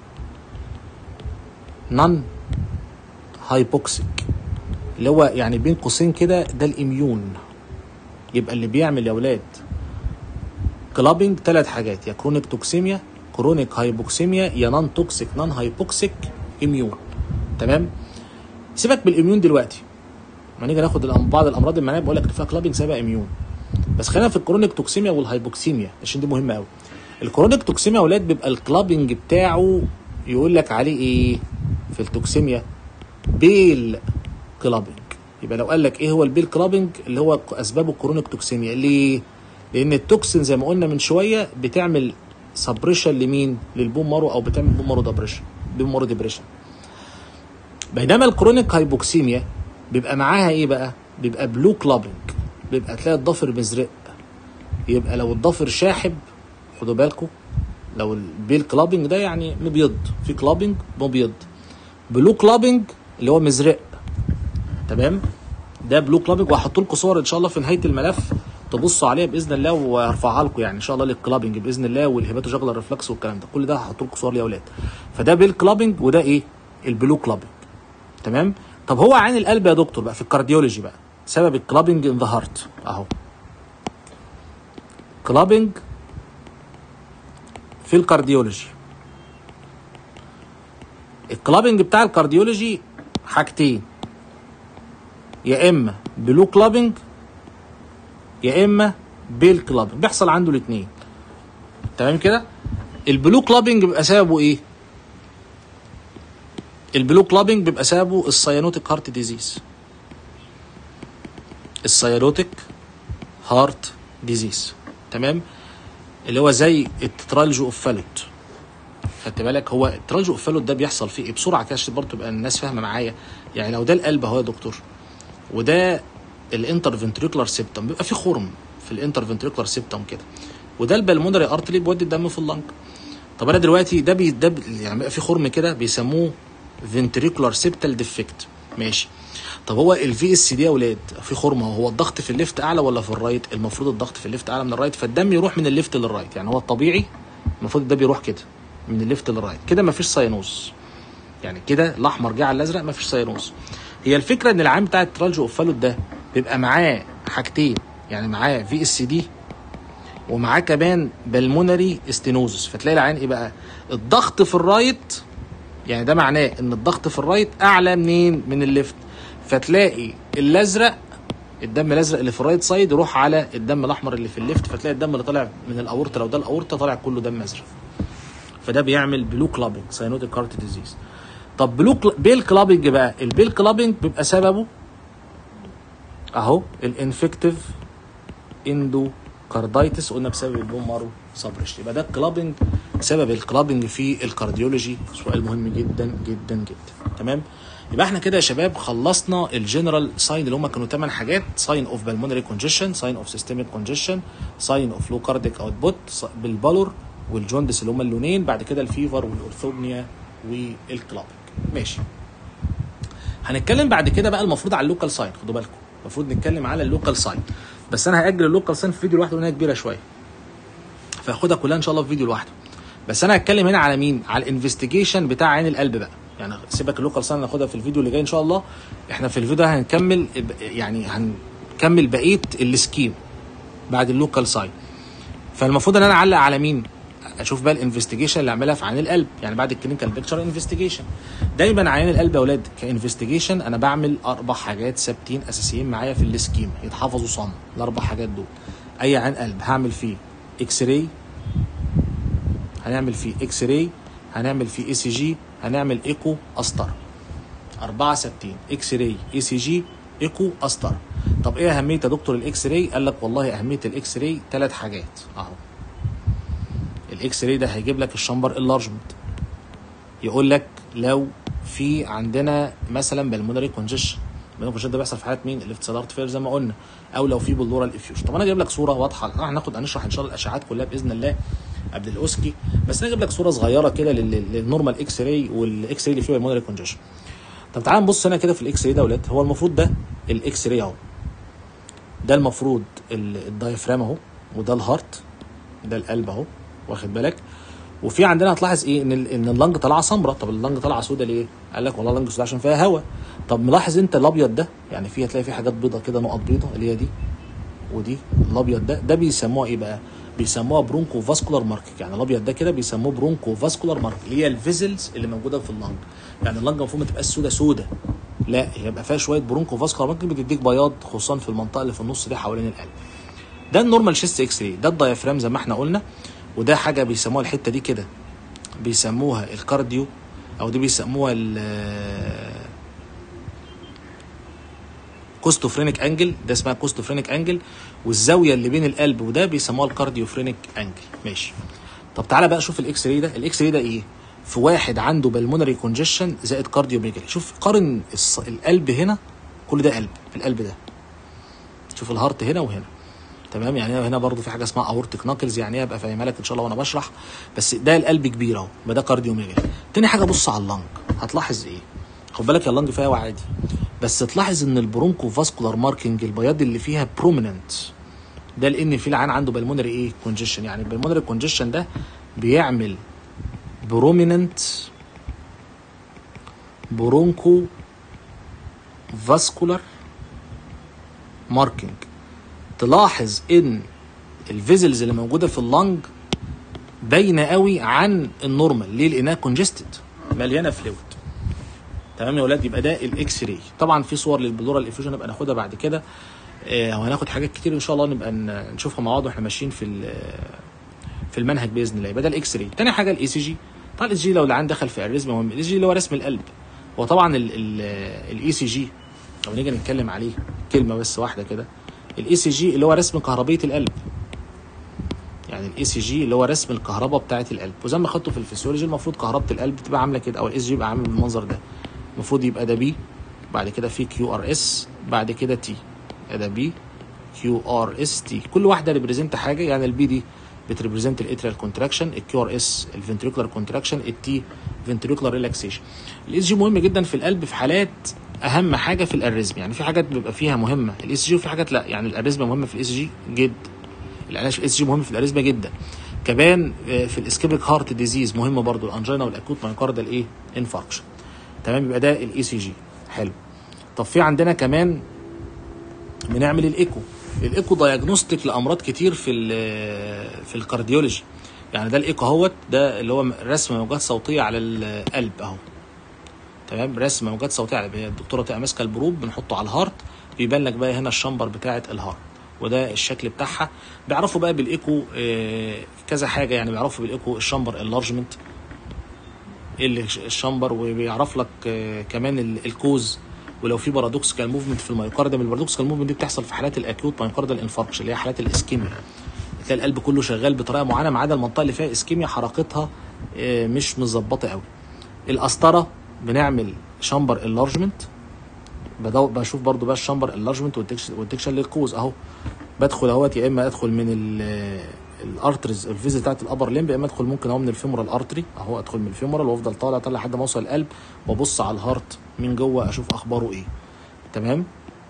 نون هايبوكسيك اللي هو يعني بين قوسين كده ده الاميون يبقى اللي بيعمل يا اولاد كلابنج ثلاث حاجات يا كرونيك توكسيميا كرونيك هايبوكسيميا يا نون توكسيك نون هايبوكسيك اميون تمام سيبك بالاميون دلوقتي ما نيجي ناخد الأم- بعض الامراض المناعيه بقول لك فيها كلابنج سبب اميون بس خلينا في الكرونيك توكسيميا والهايبوكسيميا عشان دي مهمه قوي الكرونيك توكسيميا يا اولاد بيبقى الكلابنج بتاعه يقول لك عليه ايه في التوكسيميا بيل كلابنج يبقى لو قال لك ايه هو البيل كلابنج اللي هو اسبابه كرونيك توكسيميا ليه لان التوكسين زي ما قلنا من شويه بتعمل سبريشن لمين للبون مارو او بتعمل بون مارو دبريشن بون مارو ديبريشن بينما الكرونيك هايبوكسيميا بيبقى معاها ايه بقى بيبقى بلو كلابنج بيبقى تلاقي الضفر مزرق يبقى لو الضفر شاحب خدوا بالكم لو البيل كلابنج ده يعني مبيض في كلابنج مبيض بلو كلابنج اللي هو مزرق تمام ده بلو كلابنج وهحط لكم صور ان شاء الله في نهايه الملف تبصوا عليها باذن الله وارفعها لكم يعني ان شاء الله للكلابنج باذن الله والهيباتو جاغلر ريفلكس والكلام ده كل ده هحط لكم صور ليه يا اولاد فده بيل كلابنج وده ايه البلو كلابنج تمام طب هو عين القلب يا دكتور بقى في الكارديولوجي بقى سبب الكلابنج ان ذا هارت اهو كلابنج في الكارديولوجي الكلابنج بتاع الكارديولوجي حاجتين يا اما بلو كلابنج يا اما بيل كلابنج بيحصل عنده الاثنين تمام كده البلو كلابنج بيبقى سببه ايه البلو كلابنج بيبقى سببه السيانوتيك هارت ديزيز السيانوتيك هارت ديزيز تمام اللي هو زي التترالجو اوفالوت خدت بالك هو الترالجو اوفالوت ده بيحصل فيه ايه بسرعه كده عشان برضه تبقى الناس فاهمه معايا يعني لو ده القلب اهو يا دكتور وده الانترفنتريكولار سيبتم بيبقى في خرم في الانترفنتريكولار سيبتم كده وده البلمونري ارتري بيودي الدم في اللنج طب انا دلوقتي ده بي ده بي- يعني بيبقى في خرم كده بيسموه فنتريكولار سيبتال ديفكت ماشي طب هو الفي اس دي يا اولاد في خرم اهو هو الضغط في الليفت اعلى ولا في الرايت المفروض الضغط في الليفت اعلى من الرايت فالدم يروح من الليفت للرايت يعني هو الطبيعي المفروض ده بيروح كده من الليفت للرايت كده مفيش ساينوز يعني كده الاحمر جه على الازرق مفيش ساينوز هي الفكره ان العام بتاع الترالجو اوفالوت ده بيبقى معاه حاجتين يعني معاه في اس دي ومعاه كمان بالمونري استينوزس فتلاقي العين ايه بقى الضغط في الرايت يعني ده معناه ان الضغط في الرايت اعلى منين من الليفت فتلاقي الازرق الدم الازرق اللي في الرايت سايد يروح على الدم الاحمر اللي في الليفت فتلاقي الدم اللي طالع من الاورطه لو ده الاورطه طالع كله دم ازرق فده بيعمل بلو كلابنج ساينوتيك هارت ديزيز طب بلو كل... بيل كلابنج بقى البيل كلابنج بيبقى سببه اهو الانفكتيف اندو كاردايتس قلنا بسبب البون مارو سبرش يبقى ده الكلابنج سبب الكلابنج في الكارديولوجي سؤال مهم جدا جدا جدا تمام يبقى احنا كده يا شباب خلصنا الجنرال ساين اللي هم كانوا 8 حاجات ساين اوف بالمونري كونجيشن ساين اوف سيستميك كونجيشن ساين اوف لو كارديك اوتبوت بالبالور والجوندس اللي هم اللونين بعد كده الفيفر والاورثوبنيا والكلابنج ماشي هنتكلم بعد كده بقى المفروض على اللوكال ساين خدوا بالكم المفروض نتكلم على اللوكال ساين بس انا هاجل اللوكال ساين في فيديو لوحده لانها كبيره شويه فاخدها كلها ان شاء الله في فيديو لوحده بس انا هتكلم هنا على مين على الانفستيجيشن بتاع عين القلب بقى يعني سيبك اللوكال ساين ناخدها في الفيديو اللي جاي ان شاء الله احنا في الفيديو ده هنكمل يعني هنكمل بقيه السكيم بعد اللوكال ساين فالمفروض ان انا اعلق على مين اشوف بقى الانفستيجيشن اللي اعملها في عين القلب يعني بعد الكلينيكال بيكتشر انفستيجيشن دايما عين القلب يا اولاد كانفستيجيشن انا بعمل اربع حاجات ثابتين اساسيين معايا في السكيم يتحفظوا صم الاربع حاجات دول اي عين قلب هعمل فيه اكس راي هنعمل فيه اكس راي هنعمل فيه اي سي جي هنعمل ايكو قسطره اربعه ثابتين اكس راي اي سي جي ايكو قسطره طب ايه اهميه يا دكتور الاكس راي قال لك والله اهميه الاكس راي ثلاث حاجات اهو الاكس راي ده هيجيب لك الشمبر اللارجمنت يقول لك لو في عندنا مثلا بالمونري كونجيشن بالمونري كونجيشن ده بيحصل في حالات مين اللي في فير زي ما قلنا او لو في بلورال افيوجن طب انا جايب لك صوره واضحه هناخد هنشرح ان شاء الله الاشعاعات كلها باذن الله قبل الاوسكي بس انا جايب لك صوره صغيره كده للنورمال اكس راي والاكس راي اللي فيه بالمونري كونجيشن طب تعال نبص هنا كده في الاكس راي ده يا ولاد هو المفروض ده الاكس راي اهو ده المفروض الدايفرام اهو وده الهارت ده القلب اهو واخد بالك وفي عندنا هتلاحظ ايه ان ان اللنج طالعه سمراء طب اللنج طالعه سوداء ليه قال لك والله اللنج سوداء عشان فيها هواء طب ملاحظ انت الابيض ده يعني فيه هتلاقي فيه حاجات بيضه كده نقط بيضه اللي هي دي ودي الابيض ده ده بيسموها ايه بقى بيسموها برونكو فاسكولار ماركينج يعني الابيض ده كده بيسموه برونكو فاسكولار ماركينج اللي هي الفيزلز اللي موجوده في اللنج يعني اللنج المفروض ما تبقاش سوداء سوداء لا هي يبقى فيها شويه برونكو فاسكولار ماركينج بتديك بياض خصوصا في المنطقه اللي في النص دي حوالين القلب ده النورمال شيست اكس راي ده الدايفرام زي ما احنا قلنا وده حاجه بيسموها الحته دي كده بيسموها الكارديو او دي بيسموها ال كوستوفرينيك انجل ده اسمها كوستوفرينيك انجل والزاويه اللي بين القلب وده بيسموها الكارديوفرينيك انجل ماشي طب تعالى بقى شوف الاكس راي ده الاكس راي ده ايه في واحد عنده بالمونري كونجيشن زائد كارديو ميجالي شوف قارن القلب هنا كل ده قلب في القلب ده شوف الهارت هنا وهنا تمام يعني هنا برضو في حاجه اسمها اورتيك ناكلز يعني ايه ابقى فاهمها لك ان شاء الله وانا بشرح بس ده القلب كبير اهو يبقى ده كارديو ميجالي تاني حاجه بص على اللنج هتلاحظ ايه خد بالك يا اللنج فيها هوا عادي بس تلاحظ ان البرونكو فاسكولار ماركينج البياض اللي فيها بروميننت ده لان في العين عنده بالمونري ايه كونجيشن يعني البلمونري كونجيشن ده بيعمل بروميننت برونكو فاسكولار ماركينج تلاحظ ان الفيزلز اللي موجوده في اللنج باينه قوي عن النورمال ليه لانها كونجستد مليانه فلويد تمام يا ولاد يبقى ده الاكس راي طبعا في صور للبلورال افيوجن نبقى ناخدها بعد كده آه وهناخد حاجات كتير ان شاء الله نبقى نشوفها مع بعض واحنا ماشيين في في المنهج باذن الله يبقى ده الاكس راي تاني حاجه الاي سي جي طبعا الاي سي جي لو العين دخل في اريزما مهم الاي سي جي اللي هو رسم القلب وطبعا الاي سي جي لو نيجي نتكلم عليه كلمه بس واحده كده الاي سي جي اللي هو رسم كهربيه القلب يعني الاي سي جي اللي هو رسم الكهرباء بتاعه القلب وزي ما خدته في الفسيولوجي المفروض كهربه القلب تبقى عامله كده او الاس جي يبقى عامل بالمنظر ده المفروض يبقى ده بي بعد كده في كيو ار اس بعد كده تي ده بي كيو ار اس تي كل واحده ريبريزنت حاجه يعني البي دي بتريبريزنت الاتريال كونتراكشن الكيو ار اس الفنتريكولار كونتراكشن التي فنتريكولار ريلاكسيشن الاس جي مهم جدا في القلب في حالات اهم حاجه في الاريزم يعني في حاجات بيبقى فيها مهمه الاس جي وفي حاجات لا يعني الاريزما مهمه في الاس جي جدا العلاج في الاس جي مهم في الاريزما جدا كمان في الاسكيبيك هارت ديزيز مهم برضو الانجينا والاكوت مايوكاردال ايه انفاركشن تمام يبقى ده الاي سي جي حلو طب في عندنا كمان بنعمل الايكو الايكو دايجنوستيك لامراض كتير في في الكارديولوجي يعني ده الايكو اهوت ده اللي هو رسم موجات صوتيه على القلب اهو تمام رسم موجات صوتيه على القلب الدكتوره تبقى ماسكه البروب بنحطه على الهارت بيبان لك بقى هنا الشمبر بتاعه الهارت وده الشكل بتاعها بيعرفوا بقى بالايكو آه، كذا حاجه يعني بيعرفوا بالايكو الشمبر انلارجمنت اللي الشمبر وبيعرف لك آه، كمان ال- الكوز ولو في بارادوكسيكال موفمنت في الميوكارديوم البارادوكسيكال موفمنت دي بتحصل في حالات الاكيوت مايوكارديال انفاركشن اللي هي حالات الاسكيميا تلاقي القلب كله شغال بطريقه معينه ما عدا المنطقه اللي فيها اسكيميا حركتها آه، مش متظبطه قوي القسطره بنعمل شامبر انلارجمنت بشوف برضو بقى الشامبر انلارجمنت والديكشن للكوز اهو بدخل اهوت يا اما ادخل من ال- الارترز الفيز بتاعت الابر ليمب يا اما ادخل ممكن اهو من الفيمورال ارتري اهو ادخل من الفيمورال وافضل طالع طالع لحد ما اوصل القلب وابص على الهارت من جوه اشوف اخباره ايه تمام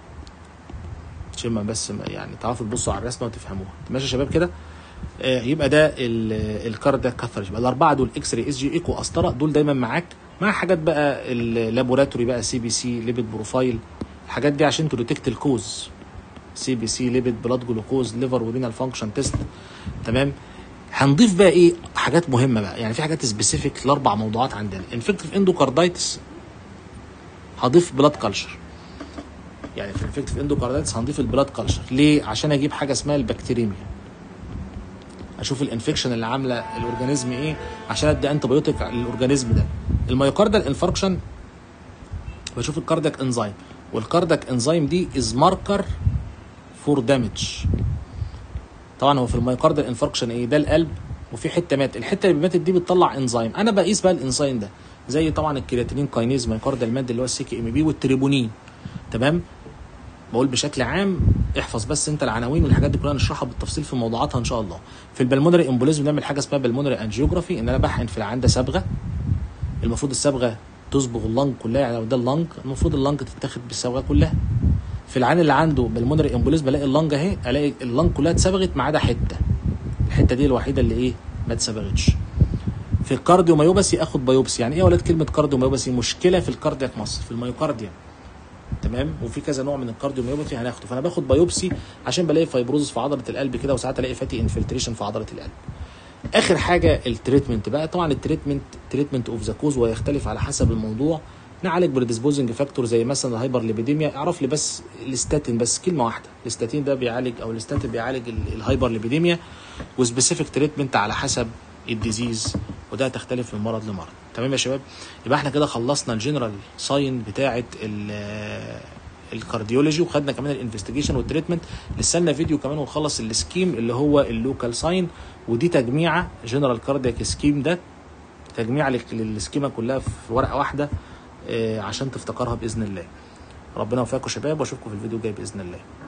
عشان ما بس ما- يعني تعرفوا تبصوا على الرسمه وتفهموها ماشي يا شباب كده آه، يبقى ده الكاردياك كاثرج يبقى الاربعه دول اكس راي اس جي ايكو قسطره دول دايما معاك مع حاجات بقى اللابوراتوري بقى سي بي سي ليبيد بروفايل الحاجات دي عشان تديتكت الكوز سي بي سي ليبيد بلاد جلوكوز ليفر ورينال فانكشن تيست تمام هنضيف بقى ايه حاجات مهمه بقى يعني في حاجات سبيسيفيك لاربع موضوعات عندنا انفكتيف اندوكاردايتس هضيف بلاد كلشر يعني في الانفكتيف اندوكاردايتس هنضيف البلاد كلشر ليه عشان اجيب حاجه اسمها البكتيريميا اشوف الانفكشن اللي عامله الاورجانيزم ايه عشان ادي انتي بايوتيك للاورجانيزم ده الميوكاردال انفاركشن بشوف الكاردياك انزيم والكاردياك انزيم دي از ماركر فور دامج طبعا هو في الميوكاردال انفاركشن ايه ده القلب وفي حته مات الحته اللي ماتت دي بتطلع انزيم انا بقيس بقى الانزيم ده زي طبعا الكرياتينين كاينيز ميوكاردال ماد اللي هو السي كي ام بي والتريبونين تمام بقول بشكل عام احفظ بس انت العناوين والحاجات دي كلها نشرحها بالتفصيل في موضوعاتها ان شاء الله في البلمونري امبوليزم بنعمل حاجه اسمها بلمونري انجيوجرافي ان انا بحقن في العين ده صبغه المفروض الصبغه تصبغ اللنج كلها يعني لو ده اللنج المفروض اللنج تتاخد بالصبغه كلها في العين اللي عنده بالمونري امبوليزم الاقي اللنج اهي الاقي اللنج كلها اتصبغت ما عدا حته الحته دي الوحيده اللي ايه ما اتصبغتش في الكارديو مايوباسي اخد بايوبسي يعني ايه يا ولاد كلمه كارديو مايوباسي مشكله في الكاردياك مصر في الميوكارديوم تمام وفي كذا نوع من الكارديوميوباثي هناخده فانا باخد بايوبسي عشان بلاقي فايبروزس في عضله القلب كده وساعات الاقي فاتي انفلتريشن في عضله القلب اخر حاجه التريتمنت بقى طبعا التريتمنت تريتمنت اوف ذا كوز ويختلف على حسب الموضوع نعالج بريدسبوزنج فاكتور زي مثلا الهايبر ليبيديميا اعرف لي بس الاستاتين بس كلمه واحده الاستاتين ده بيعالج او الاستاتين بيعالج ال- الهايبر ليبيديميا وسبيسيفيك تريتمنت على حسب الديزيز وده تختلف من مرض لمرض تمام يا شباب يبقى احنا كده خلصنا الجنرال ساين بتاعه ال- الكارديولوجي وخدنا كمان الانفستيجيشن والتريتمنت لسه لنا فيديو كمان ونخلص السكيم اللي هو اللوكال ساين ودي تجميعه جنرال كاردياك سكيم ده تجميع لل- للسكيمه كلها في ورقه واحده آه، عشان تفتكرها باذن الله ربنا يوفقكم يا شباب واشوفكم في الفيديو الجاي باذن الله